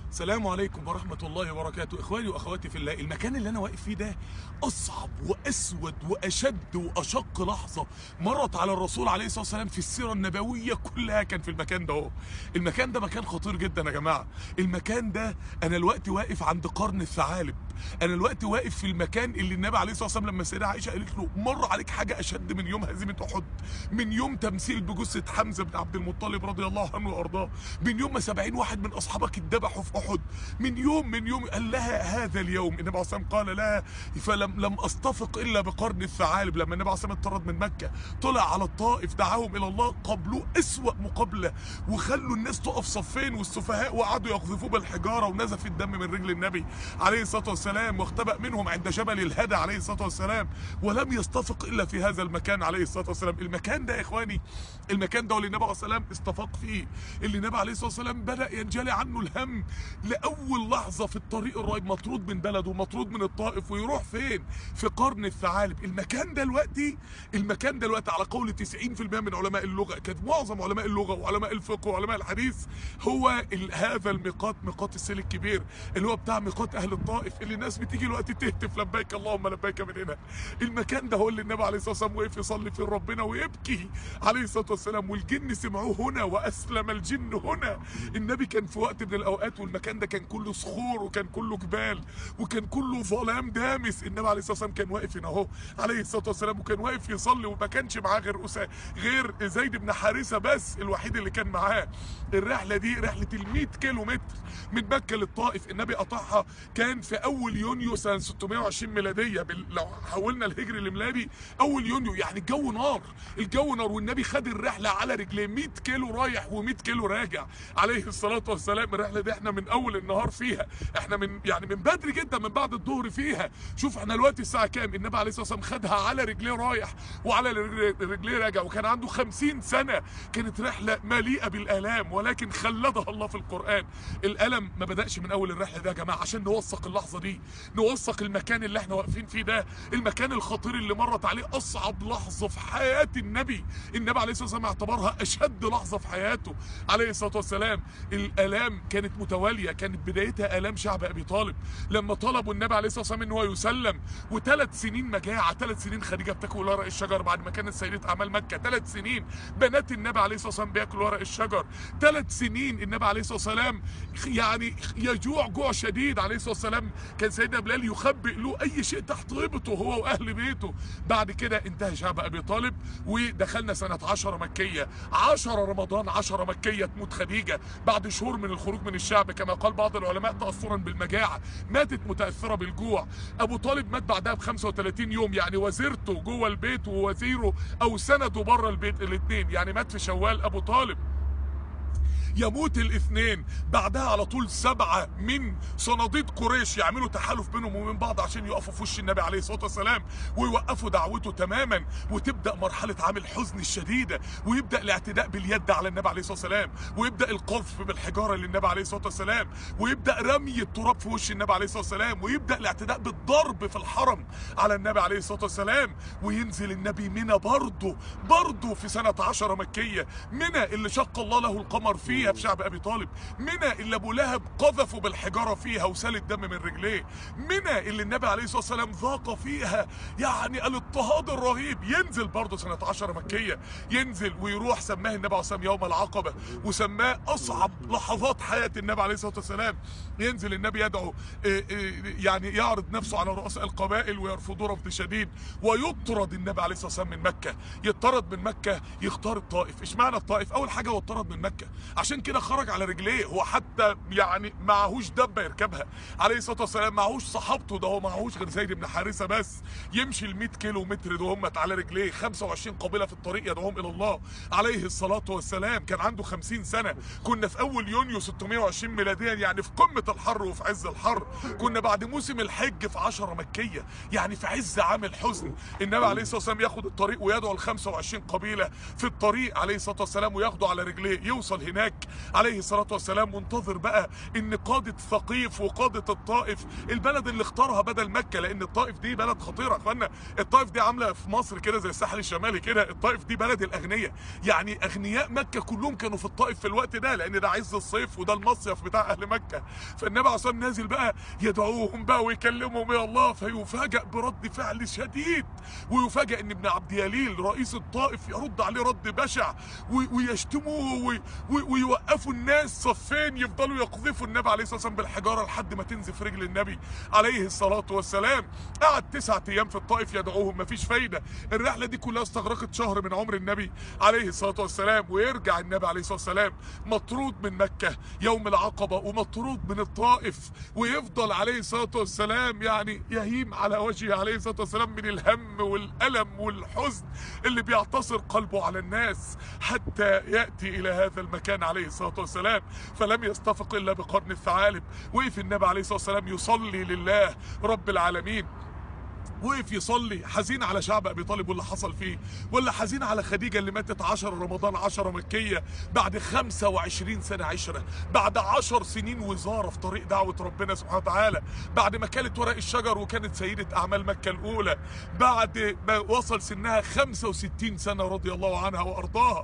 السلام عليكم ورحمة الله وبركاته إخواني وأخواتي في الله المكان اللي أنا واقف فيه ده أصعب وأسود وأشد وأشق لحظة مرت على الرسول عليه الصلاة والسلام في السيرة النبوية كلها كان في المكان ده هو المكان ده مكان خطير جدا يا جماعة المكان ده أنا الوقت واقف عند قرن الثعالب أنا الوقت واقف في المكان اللي النبي عليه الصلاة والسلام لما السيدة عائشة قالت له مر عليك حاجة أشد من يوم هزيمة أحد من يوم تمثيل بجثة حمزة بن عبد المطلب رضي الله عنه وأرضاه من يوم ما سبعين واحد من أصحابك اتذبحوا في أحد من يوم من يوم قال لها هذا اليوم النبي عليه الصلاة والسلام قال لها فلم لم أستفق إلا بقرن الثعالب لما النبي عليه الصلاة والسلام اتطرد من مكة طلع على الطائف دعاهم إلى الله قابلوه أسوأ مقابلة وخلوا الناس تقف صفين والسفهاء وقعدوا يقذفوه بالحجارة ونزف الدم من رجل النبي عليه الصلاة والسلام واختبأ منهم عند جبل الهدى عليه الصلاة والسلام ولم يستفق إلا في هذا المكان عليه الصلاة والسلام المكان ده يا إخواني المكان ده اللي النبي عليه الصلاة والسلام استفاق فيه اللي النبي عليه الصلاة والسلام بدأ ينجلي عنه الهم لأول لحظة في الطريق الرايب مطرود من بلده ومطرود من الطائف ويروح فين في قرن الثعالب المكان ده دلوقتي المكان ده دلوقتي على قول 90% من علماء اللغة كانت معظم علماء اللغة وعلماء الفقه وعلماء الحديث هو ال- هذا الميقات ميقات السيل الكبير اللي هو بتاع ميقات أهل الطائف اللي الناس بتيجي الوقت تهتف لبيك اللهم لبيك من هنا المكان ده هو اللي النبي عليه الصلاة والسلام وقف يصلي فيه ربنا ويبكي عليه الصلاة والسلام والجن سمعوه هنا وأسلم الجن هنا النبي كان في وقت من الأوقات والمكان ده كان كله صخور وكان كله جبال وكان كله ظلام دامس النبي عليه الصلاة والسلام كان واقف هنا اهو عليه الصلاة والسلام وكان واقف يصلي وما كانش معاه غير أسا غير زيد بن حارثة بس الوحيد اللي كان معاه الرحلة دي رحلة ال 100 كيلو متر من مكة للطائف النبي قطعها كان في أول يونيو سنة 620 ميلادية بال... لو حولنا الهجري الميلادي أول يونيو يعني الجو نار الجو نار والنبي خد الرحلة على رجليه 100 كيلو رايح و100 كيلو راجع عليه الصلاة والسلام الرحلة دي احنا من أول النهار فيها احنا من يعني من بدري جدا من بعد الظهر فيها شوف احنا دلوقتي الساعة كام النبي عليه الصلاة والسلام خدها على رجليه رايح وعلى رجليه رجليه راجع وكان عنده 50 سنة كانت رحلة مليئة بالآلام ولكن خلدها الله في القرآن الألم ما بدأش من أول الرحلة ده يا جماعة عشان نوثق اللحظة دي نوثق المكان اللي احنا واقفين فيه ده المكان الخطير اللي مرت عليه أصعب لحظة في حياة النبي النبي عليه الصلاة والسلام اعتبرها أشد لحظة في حياته عليه الصلاة والسلام الآلام كانت متوالية كانت بدايتها آلام شعب أبي طالب لما طلبوا النبي عليه الصلاة والسلام إن هو يسلم وثلاث سنين مجاعة ثلاث سنين خديجة بتاكل ورق الشجر بعد ما كانت سيدة أعمال مكة ثلاث سنين بنات النبي عليه الصلاة والسلام بياكلوا ورق الشجر ثلاث سنين النبي عليه الصلاة والسلام يعني يجوع جوع شديد عليه الصلاة والسلام كان سيدنا بلال يخبئ له أي شيء تحت ربطه هو وأهل بيته بعد كده انتهى شعب أبي طالب ودخلنا سنة عشرة مكية عشرة رمضان عشرة مكية تموت خديجة بعد شهور من الخروج من الشعب كما قال بعض العلماء تأثرا بالمجاعة ماتت متأثرة بالجوع أبو طالب مات بعدها ب 35 يوم يعني وزيرته جوه البيت ووزيره أو سنده بره البيت الاثنين يعني مات في شوال أبو طالب يموت الاثنين بعدها على طول سبعة من صناديد قريش يعملوا تحالف بينهم وبين بعض عشان يقفوا في وش النبي عليه الصلاة والسلام ويوقفوا دعوته تماما وتبدأ مرحلة عام الحزن الشديدة ويبدأ الاعتداء باليد على النبي عليه الصلاة والسلام ويبدأ القذف بالحجارة للنبي عليه الصلاة والسلام ويبدأ رمي التراب في وش النبي عليه الصلاة والسلام ويبدأ الاعتداء بالضرب في الحرم على النبي عليه الصلاة والسلام وينزل النبي منى برضه برضه في سنة عشرة مكية منى اللي شق الله له القمر فيها في شعب ابي طالب منى اللي ابو لهب قذفوا بالحجاره فيها وسال الدم من رجليه منى اللي النبي عليه الصلاه والسلام ذاق فيها يعني الاضطهاد الرهيب ينزل برضه سنه 10 مكيه ينزل ويروح سماه النبي عليه الصلاه والسلام يوم العقبه وسماه اصعب لحظات حياه النبي عليه الصلاه والسلام ينزل النبي يدعو إيه إيه يعني يعرض نفسه على رؤساء القبائل ويرفضوه رفض شديد ويطرد النبي عليه الصلاه والسلام من مكه يطرد من مكه يختار الطائف اشمعنى الطائف اول حاجه هو اتطرد من مكه عشان كده خرج على رجليه هو حتى يعني معهوش دبه يركبها عليه الصلاه والسلام معهوش صحابته ده هو معهوش غير زيد بن حارثه بس يمشي ال 100 كيلو متر ده هم على رجليه 25 قبيله في الطريق يدعوهم الى الله عليه الصلاه والسلام كان عنده 50 سنه كنا في اول يونيو 620 ميلاديا يعني في قمه الحر وفي عز الحر كنا بعد موسم الحج في 10 مكيه يعني في عز عام الحزن النبي عليه الصلاه والسلام ياخد الطريق ويدعو ال 25 قبيله في الطريق عليه الصلاه والسلام وياخده على رجليه يوصل هناك عليه الصلاه والسلام منتظر بقى ان قاده ثقيف وقاده الطائف البلد اللي اختارها بدل مكه لان الطائف دي بلد خطيره يا اخوانا الطائف دي عامله في مصر كده زي الساحل الشمالي كده الطائف دي بلد الاغنياء يعني اغنياء مكه كلهم كانوا في الطائف في الوقت ده لان ده عز الصيف وده المصيف بتاع اهل مكه فالنبي عليه الصلاه والسلام نازل بقى يدعوهم بقى ويكلمهم يا الله فيفاجئ برد فعل شديد ويفاجئ ان ابن عبد يليل رئيس الطائف يرد عليه رد بشع وي- ويشتموه وي- وي- ويوقفوا الناس صفين يفضلوا يقذفوا النبي عليه الصلاه والسلام بالحجاره لحد ما تنزف رجل النبي عليه الصلاه والسلام قعد تسعة ايام في الطائف يدعوهم مفيش فايده الرحله دي كلها استغرقت شهر من عمر النبي عليه الصلاه والسلام ويرجع النبي عليه الصلاه والسلام مطرود من مكه يوم العقبه ومطرود من الطائف ويفضل عليه الصلاه والسلام يعني يهيم على وجهه عليه الصلاه والسلام من الهم والالم والحزن اللي بيعتصر قلبه على الناس حتى ياتي الى هذا المكان عليه الصلاه والسلام فلم يستفق الا بقرن الثعالب وقف النبي عليه الصلاه والسلام يصلي لله رب العالمين وقف يصلي حزين على شعب ابي طالب واللي حصل فيه ولا حزين على خديجه اللي ماتت 10 رمضان 10 مكيه بعد 25 سنه عشره بعد 10 سنين وزاره في طريق دعوه ربنا سبحانه وتعالى بعد ما كانت ورق الشجر وكانت سيده اعمال مكه الاولى بعد ما وصل سنها 65 سنه رضي الله عنها وارضاها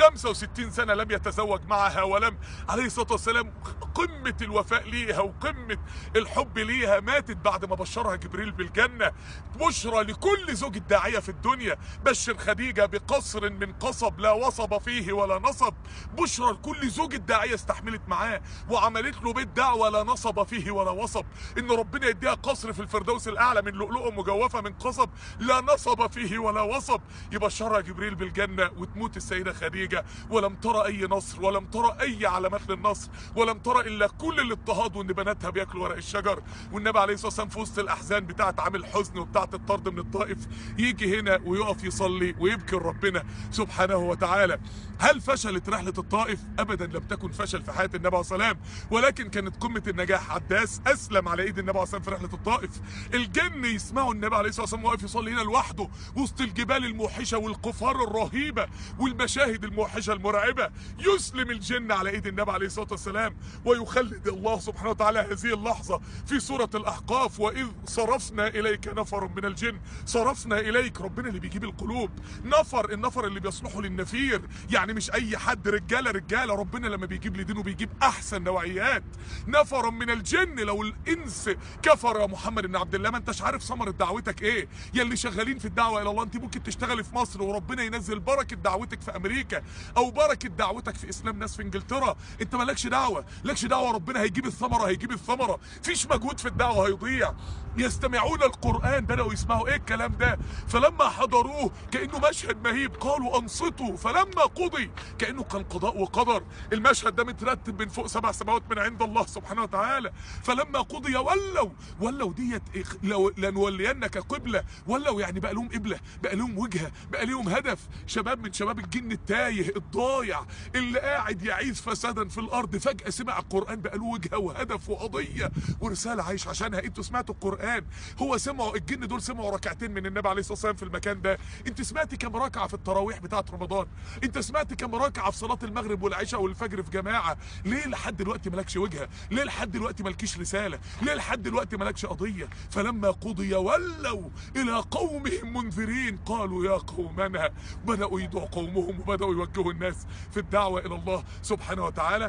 65 سنه لم يتزوج معها ولم عليه الصلاه والسلام قمه الوفاء ليها وقمه الحب ليها ماتت بعد ما بشرها جبريل بالجنه بشرى لكل زوج داعيه في الدنيا بشر خديجه بقصر من قصب لا وصب فيه ولا نصب بشرى لكل زوج داعيه استحملت معاه وعملت له بيت دعوه لا نصب فيه ولا وصب ان ربنا يديها قصر في الفردوس الاعلى من لؤلؤه مجوفه من قصب لا نصب فيه ولا وصب يبشرها جبريل بالجنه وتموت السيده خديجه ولم ترى اي نصر ولم ترى اي علامات للنصر ولم ترى الا كل الاضطهاد وان بناتها بياكلوا ورق الشجر والنبي عليه الصلاه والسلام في وسط الاحزان بتاعه عامل حزن وبتاعه الطرد من الطائف يجي هنا ويقف يصلي ويبكي ربنا سبحانه وتعالى هل فشلت رحله الطائف ابدا لم تكن فشل في حياه النبي عليه الصلاه والسلام ولكن كانت قمه النجاح عداس اسلم على ايد النبي عليه الصلاه والسلام في رحله الطائف الجن يسمعوا النبي عليه الصلاه والسلام واقف يصلي هنا لوحده وسط الجبال الموحشه والقفار الرهيبه والمشاهد الموحشه المرعبه يسلم الجن على ايد النبي عليه الصلاه والسلام ويخلد الله سبحانه وتعالى هذه اللحظه في سوره الاحقاف واذ صرفنا اليك نفر من الجن صرفنا اليك ربنا اللي بيجيب القلوب نفر النفر اللي بيصلحوا للنفير يعني مش اي حد رجاله رجاله ربنا لما بيجيب لدينه بيجيب احسن نوعيات نفر من الجن لو الانس كفر يا محمد بن عبد الله ما انتش عارف ثمره دعوتك ايه يا اللي شغالين في الدعوه الى الله انت ممكن تشتغلي في مصر وربنا ينزل بركه دعوتك في امريكا او بركه دعوتك في اسلام ناس في انجلترا انت مالكش دعوه لكش دعوه ربنا هيجيب الثمره هيجيب الثمره فيش مجهود في الدعوه هيضيع يستمعون القران بداوا يسمعوا ايه الكلام ده فلما حضروه كانه مشهد مهيب قالوا انصتوا فلما قضي كانه كان قضاء وقدر المشهد ده مترتب من فوق سبع سماوات من عند الله سبحانه وتعالى فلما قضي ولوا ولوا ديت إخ- لو لنولينك قبله ولوا يعني بقى لهم قبله بقى لهم وجهه بقى لهم هدف شباب من شباب الجن التايه الضايع اللي قاعد يعيث فسادا في الارض فجاه سمع القران بقى له وجهه وهدف وقضيه ورساله عايش عشانها انتوا سمعتوا القران هو سمعوا الجن دول سمعوا ركعتين من النبي عليه الصلاه والسلام في المكان ده انت سمعت كم ركعه في التراويح بتاعه رمضان انت سمعت كم ركعه في صلاه المغرب والعشاء والفجر في جماعه ليه لحد دلوقتي مالكش وجهه ليه لحد دلوقتي مالكيش رساله ليه لحد دلوقتي مالكش قضيه فلما قضي ولوا الى قومهم منذرين قالوا يا قومنا بداوا يدعوا قومهم وبداوا يوجهوا الناس في الدعوه الى الله سبحانه وتعالى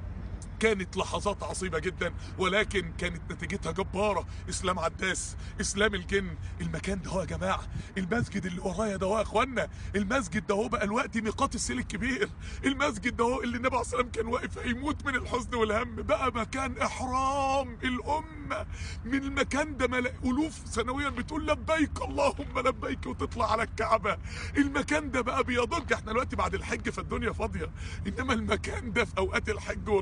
كانت لحظات عصيبة جدا ولكن كانت نتيجتها جبارة اسلام عداس اسلام الجن المكان ده هو يا جماعة المسجد اللي ورايا ده هو يا اخوانا المسجد ده هو بقى الوقت ميقات السيل الكبير المسجد ده هو اللي النبي عليه الصلاة والسلام كان واقف هيموت من الحزن والهم بقى مكان احرام الامة من المكان ده ملا- الوف سنويا بتقول لبيك اللهم لبيك وتطلع على الكعبة المكان ده بقى بيضج احنا دلوقتي بعد الحج فالدنيا فاضية انما المكان ده في اوقات الحج والعمرة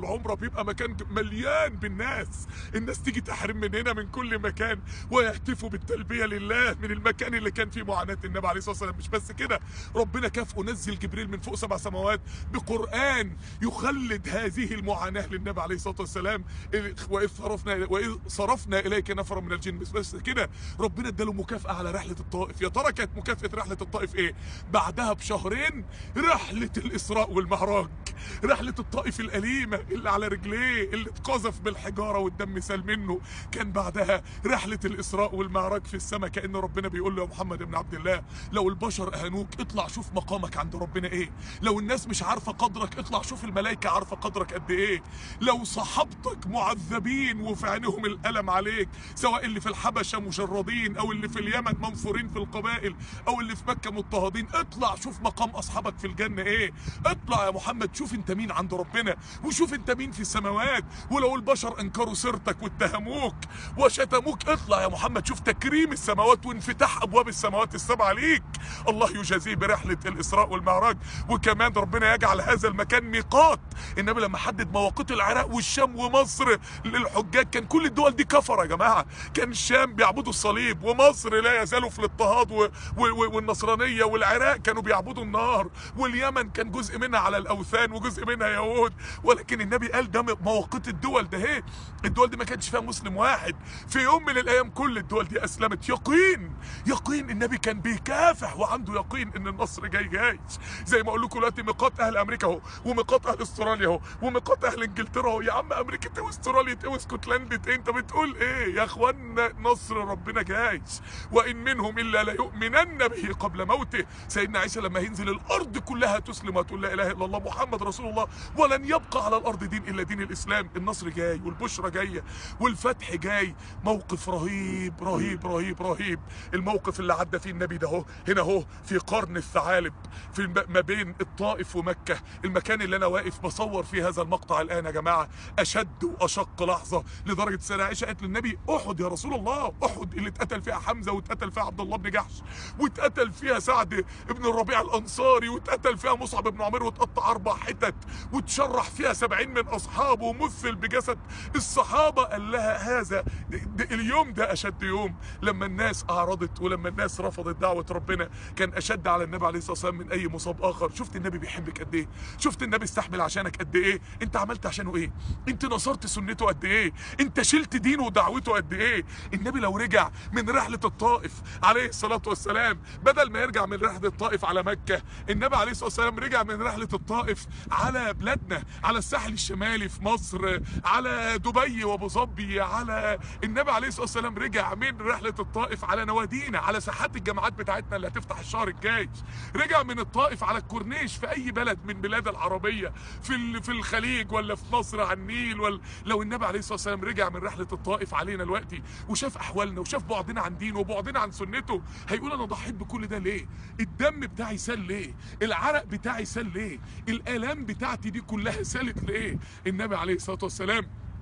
بيبقى مكان مليان بالناس الناس تيجي تحرم من هنا من كل مكان ويهتفوا بالتلبيه لله من المكان اللي كان فيه معاناه النبي عليه الصلاه والسلام مش بس كده ربنا كافئه نزل جبريل من فوق سبع سماوات بقران يخلد هذه المعاناه للنبي عليه الصلاه والسلام واذ صرفنا واذ صرفنا اليك نفرا من الجن بس بس كده ربنا اداله مكافاه على رحله الطائف يا ترى كانت مكافاه رحله الطائف ايه بعدها بشهرين رحله الاسراء والمعراج رحله الطائف الاليمه اللي على رجليه اللي اتقذف بالحجاره والدم سال منه كان بعدها رحله الاسراء والمعراج في السماء كان ربنا بيقول له يا محمد بن عبد الله لو البشر اهانوك اطلع شوف مقامك عند ربنا ايه لو الناس مش عارفه قدرك اطلع شوف الملائكه عارفه قدرك قد ايه لو صحابتك معذبين وفي عينهم الالم عليك سواء اللي في الحبشه مشردين او اللي في اليمن منفورين في القبائل او اللي في مكه مضطهدين اطلع شوف مقام اصحابك في الجنه ايه اطلع يا محمد شوف انت مين عند ربنا وشوف انت مين في السماوات ولو البشر انكروا سيرتك واتهموك وشتموك اطلع يا محمد شوف تكريم السماوات وانفتاح ابواب السماوات السبعه ليك الله يجازيه برحله الاسراء والمعراج وكمان ربنا يجعل هذا المكان ميقات النبي لما حدد مواقيت العراق والشام ومصر للحجاج كان كل الدول دي كفر يا جماعه كان الشام بيعبدوا الصليب ومصر لا يزالوا في الاضطهاد و... و... والنصرانيه والعراق كانوا بيعبدوا النار واليمن كان جزء منها على الاوثان وجزء منها يهود ولكن النبي قال ده مواقيت الدول ده اهي الدول دي ما كانش فيها مسلم واحد في يوم من الايام كل الدول دي اسلمت يقين يقين النبي كان بيكافح وعنده يقين ان النصر جاي جاي زي ما اقول لكم دلوقتي ميقات اهل امريكا اهو وميقات اهل استراليا اهو وميقات اهل انجلترا اهو يا عم امريكا ايه واستراليا ايه واسكتلندا ايه انت بتقول ايه يا اخوانا نصر ربنا جاي وان منهم الا ليؤمنن به قبل موته سيدنا عيسى لما ينزل الارض كلها تسلم وتقول لا اله الا الله محمد رسول الله ولن يبقى على الارض دين الا دين الاسلام النصر جاي والبشرى جايه والفتح جاي موقف رهيب رهيب رهيب رهيب الموقف اللي عدى فيه النبي ده اهو هنا اهو في قرن الثعالب في ما بين الطائف ومكه المكان اللي انا واقف بصور فيه هذا المقطع الان يا جماعه اشد واشق لحظه لدرجه سيدنا عائشه قالت للنبي احد يا رسول الله احد اللي اتقتل فيها حمزه واتقتل فيها عبد الله بن جحش واتقتل فيها سعد بن الربيع الانصاري واتقتل فيها مصعب بن عمير واتقطع اربع حتت وتشرح فيها سبعين من اصحابه ومثل بجسد الصحابه قال لها هذا اليوم ده اشد يوم لما الناس اعرضت ولما الناس رفضت دعوه ربنا كان اشد على النبي عليه الصلاه والسلام من اي مصاب اخر شفت النبي بيحبك قد ايه شفت النبي استحمل عشانك قد ايه انت عملت عشانه ايه انت نصرت سنته قد ايه انت شلت دينه ودعوته قد ايه النبي لو رجع من رحله الطائف عليه الصلاه والسلام بدل ما يرجع من رحله الطائف على مكه النبي عليه الصلاه والسلام رجع من رحله الطائف على بلادنا على الساحل الشمالي في مصر على دبي وابو ظبي على النبي عليه الصلاه والسلام رجع من رحله الطائف على نوادينا على ساحات الجامعات بتاعتنا اللي هتفتح الشهر الجاي رجع من الطائف على الكورنيش في اي بلد من بلاد العربيه في في الخليج ولا في مصر على النيل ولا لو النبي عليه الصلاه والسلام رجع من رحله الطائف علينا دلوقتي وشاف احوالنا وشاف بعدنا عن دينه وبعدنا عن سنته هيقول انا ضحيت بكل ده ليه الدم بتاعي سال ليه العرق بتاعي سال ليه الالام بتاعتي دي كلها سالت ليه النبي عليه الصلاه والسلام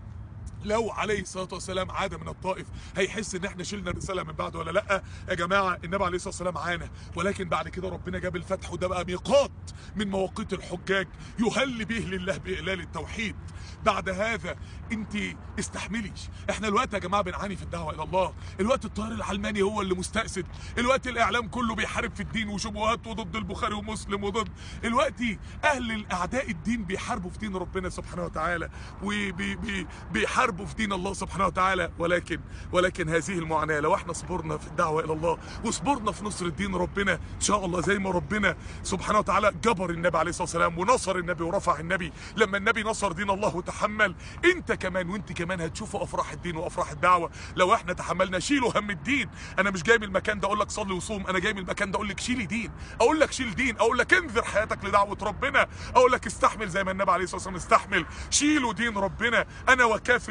لو عليه الصلاه والسلام عاد من الطائف هيحس ان احنا شلنا الرساله من بعده ولا لا يا جماعه النبي عليه الصلاه والسلام عانى ولكن بعد كده ربنا جاب الفتح وده بقى ميقات من مواقيت الحجاج يهل به لله باقلال التوحيد بعد هذا انت استحملي احنا الوقت يا جماعه بنعاني في الدعوه الى الله الوقت الطيار العلماني هو اللي مستأسد الوقت الاعلام كله بيحارب في الدين وشبهات وضد البخاري ومسلم وضد الوقت اهل الاعداء الدين بيحاربوا في دين ربنا سبحانه وتعالى وبيحاربوا في دين الله سبحانه وتعالى ولكن ولكن هذه المعاناه لو احنا صبرنا في الدعوه الى الله وصبرنا في نصر الدين ربنا ان شاء الله زي ما ربنا سبحانه وتعالى جبر النبي عليه الصلاه والسلام ونصر النبي ورفع النبي لما النبي نصر دين الله وتحمل انت كمان وانت كمان هتشوفوا افراح الدين وافراح الدعوه لو احنا تحملنا شيلوا هم الدين انا مش جاي من المكان ده اقول لك صلي وصوم انا جاي من المكان ده اقول لك شيلي دين اقول لك شيل دين اقول لك انذر حياتك لدعوه ربنا اقول لك استحمل زي ما النبي عليه الصلاه والسلام استحمل شيلوا دين ربنا انا وكافل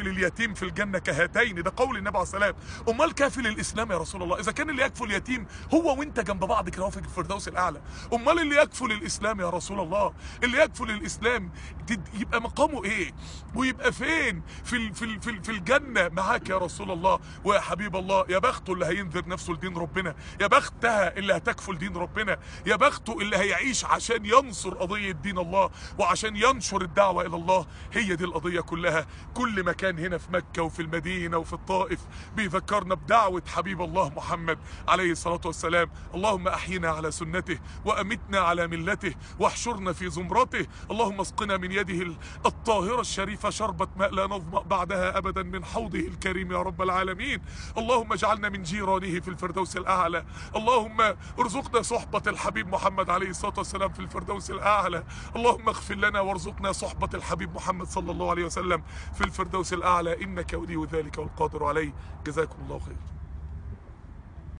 كافل اليتيم في الجنه كهاتين ده قول النبي عليه السلام امال كافل الاسلام يا رسول الله اذا كان اللي يكفل اليتيم هو وانت جنب بعض كده في الفردوس الاعلى امال اللي يكفل الاسلام يا رسول الله اللي يكفل الاسلام تد- يبقى مقامه ايه ويبقى فين في ال- في ال- في, ال- في الجنه معاك يا رسول الله ويا حبيب الله يا بخته اللي هينذر نفسه لدين ربنا يا بختها اللي هتكفل دين ربنا يا بخته اللي هيعيش عشان ينصر قضيه دين الله وعشان ينشر الدعوه الى الله هي دي القضيه كلها كل مكان هنا في مكه وفي المدينه وفي الطائف بيذكرنا بدعوه حبيب الله محمد عليه الصلاه والسلام اللهم احينا على سنته وامتنا على ملته واحشرنا في زمرته اللهم اسقنا من يده الطاهره الشريفه شربه ماء لا نظما بعدها ابدا من حوضه الكريم يا رب العالمين اللهم اجعلنا من جيرانه في الفردوس الاعلى اللهم ارزقنا صحبه الحبيب محمد عليه الصلاه والسلام في الفردوس الاعلى اللهم اغفر لنا وارزقنا صحبه الحبيب محمد صلى الله عليه وسلم في الفردوس الاعلى انك ولي ذلك والقادر عليه جزاكم الله خير